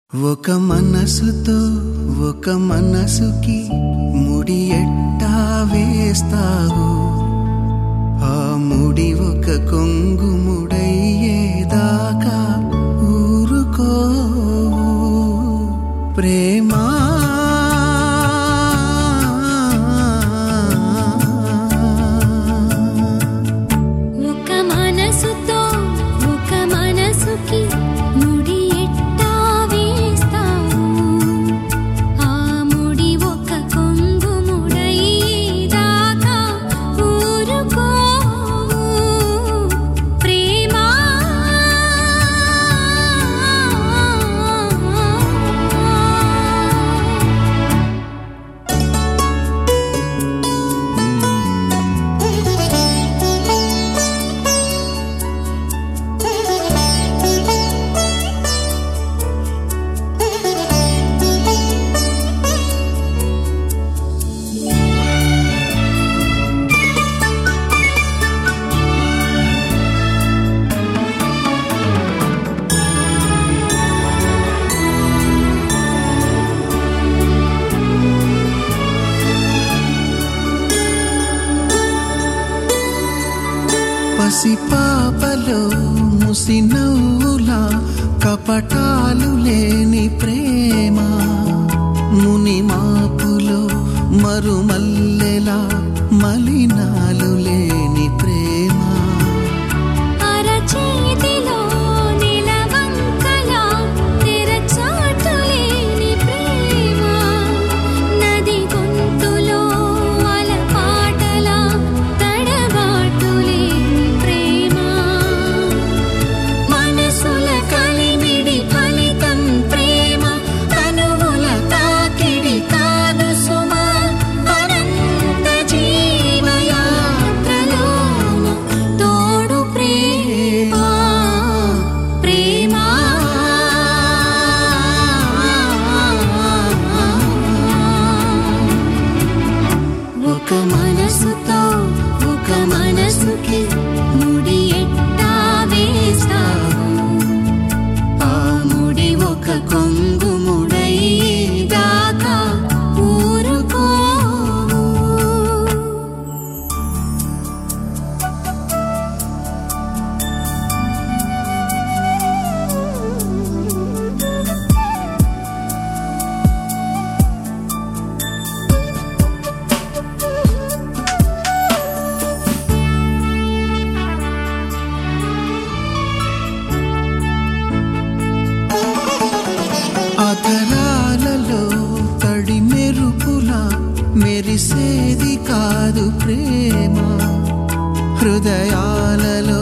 ఒక మనసుతో ఒక మనసుకి ముడి ఎట్టా వేస్తావు ఆ ముడి ఒక కొంగు ముడయ్యేదాకా ఊరుకో ప్రేమా ఒక మనసుతో ఒక మనసుకి ముడి ఎట్టా వేస్తావు ఆ ముడి ఒక కొంగు ముడయ్యేదాకా ఊరుకోవు ప్రేమా పసిపాపలో ముసి నవ్వులా కపటాలు లేని ప్రేమ ముని మాపులో మరుమల్లెలా మలినాలు లేని ప్రేమ అరచేతిలో నిలవంకలా తెరచాటు లేని ప్రేమ నది గొంతులో అలపాటలా తడబాటు లేని ప్రేమ మనసుల కలిమిడి ఫలితం ప్రేమ తనువుల తాకిడి కాదు సుమా అనంత జీవయాత్రలోన తోడు ప్రేమ ప్రేమ ఒక మనసుతో ఒక మనసుకి ముడి ఎట్టా వేస్తావు ఆ ముడి ఒక కొంగు ముడయ్యేదాకా ఊరుకోవు అధరాలలో తడి మెరుపులా మెరిసేది కాదు ప్రేమ హృదయాలలో